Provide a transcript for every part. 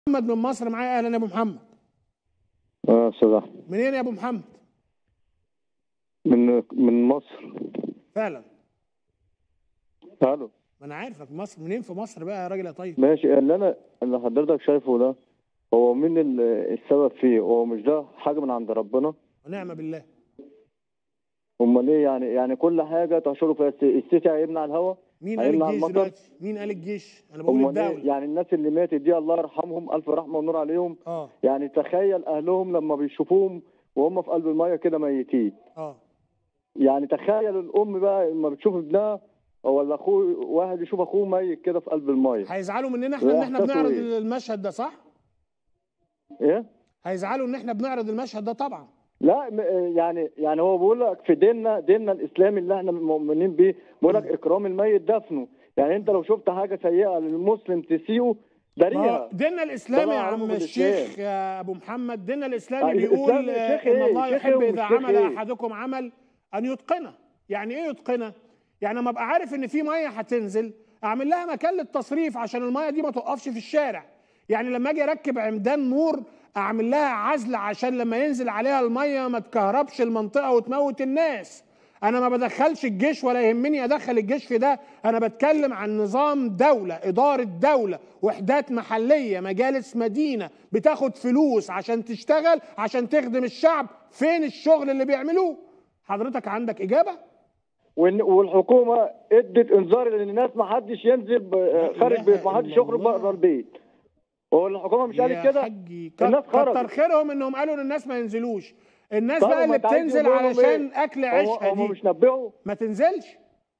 محمد من مصر معايا اهلا يا ابو محمد اه استاذ احمد منين يا ابو محمد من من مصر فعلا الو ما انا عارفك مصر منين في مصر بقى يا راجل يا طيب ماشي اللي انا اللي حضرتك شايفه ده هو مين ال- السبب فيه هو مش ده حاجه من عند ربنا ونعم بالله امال ايه يعني يعني كل حاجه تشعروا فيها الس- السيسي هيمنع الهوا مين قال هيمنع الجيش المطر دلوقتي مين قال الجيش انا بقول امال ايه الدوله يعني الناس اللي ماتت دي الله يرحمهم الف رحمه ونور عليهم اه يعني تخيل اهلهم لما بيشوفوهم وهم في قلب الميه كده ميتين اه يعني تخيل الام بقى لما بتشوف ابنها ولا اخوه واحد يشوف اخوه ميت كده في قلب الميه هيزعلوا مننا احنا ان احنا وإحساسه بنعرض إيه؟ المشهد ده صح ايه هيزعلوا ان احنا بنعرض المشهد ده طبعا لا م- يعني يعني هو بيقول لك في ديننا ديننا الاسلامي اللي احنا مؤمنين بيه بيقول لك اكرام الميت دفنه يعني انت لو شفت حاجه سيئه للمسلم تسيئه ما هو داريها ديننا الاسلامي ده يا معروف عم بالإسلام. الشيخ يا ابو محمد ديننا الاسلامي آه، بيقول الإسلام آه، شيخ ان إيه؟ الله شيخ يحب إيه اذا ومش شيخ عمل إيه؟ احدكم عمل ان يتقنه يعني ايه يتقنه يعني لما ابقى عارف ان في ميه هتنزل اعمل لها مكان للتصريف عشان الميه دي ما توقفش في الشارع يعني لما اجي اركب عمدان نور اعمل لها عزل عشان لما ينزل عليها الميه ما تكهربش المنطقه وتموت الناس انا ما بدخلش الجيش ولا يهمني ادخل الجيش في ده انا بتكلم عن نظام دوله اداره دوله وحدات محليه مجالس مدينه بتاخد فلوس عشان تشتغل عشان تخدم الشعب فين الشغل اللي بيعملوه حضرتك عندك اجابه وإن- والحكومه ادت انذار للناس ما حدش ينزل ب- خارج إله بيت ما حدش إلا يخرج الله. بره البيت هو الحكومه مش قالت يا كده حجي الناس كتر خرجت. خيرهم انهم قالوا للناس ما ينزلوش الناس طب بقى ما اللي أنت عايز بتنزل تقول لهم علشان إيه؟ اكل هم- عيشها هم دي مش نبهوا ما تنزلش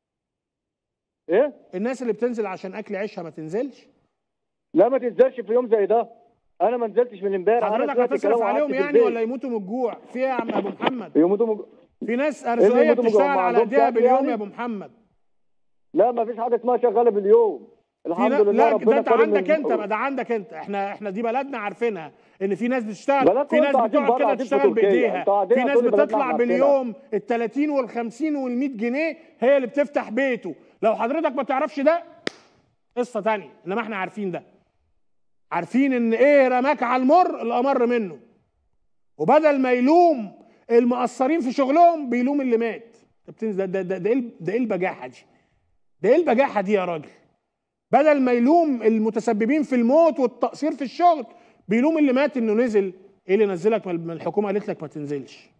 ايه الناس اللي بتنزل عشان اكل عيشها ما تنزلش لا ما تنزلش في يوم زي ده انا ما نزلتش من امبارح أنا حضرتك سمعت هتصرف الكلام وقعدت عليهم في يعني البيت. ولا يموتوا من الجوع في ايه يا عم ابو محمد يموتوا مج... في ناس اللي ارزاقيه يموتوا من بتشتغل الجوع؟ ما على عندهمش ايديها أكل باليوم يعني؟ يا ابو محمد لا ما فيش حاجه اسمها شغاله باليوم في الحمد نا... لله لا ربنا ده انت كرم عندك من- انت ما ده عندك انت احنا احنا دي بلدنا عارفينها ان في ناس بتشتغل بلدكم في ناس انتوا قاعدين بتقعد بره كده قاعدين في تشتغل تركيا. بايديها انتوا قاعدين في ناس هتقولي بلدنا بتطلع احنا باليوم ال 30 وال 50 وال 100 جنيه هي اللي بتفتح بيته لو حضرتك ما تعرفش ده قصه تانية انما احنا عارفين ده عارفين ان ايه رماك على المر الامر منه وبدل ما يلوم المقصرين في شغلهم بيلوم اللي مات طب تنزل- ده ده ده, ده, ايه ده ايه البجاحه دي ده ايه البجاحه دي يا راجل بدل ما يلوم المتسببين في الموت والتقصير في الشغل بيلوم اللي مات انه نزل ايه اللي نزلك ما الحكومه قالت لك ما تنزلش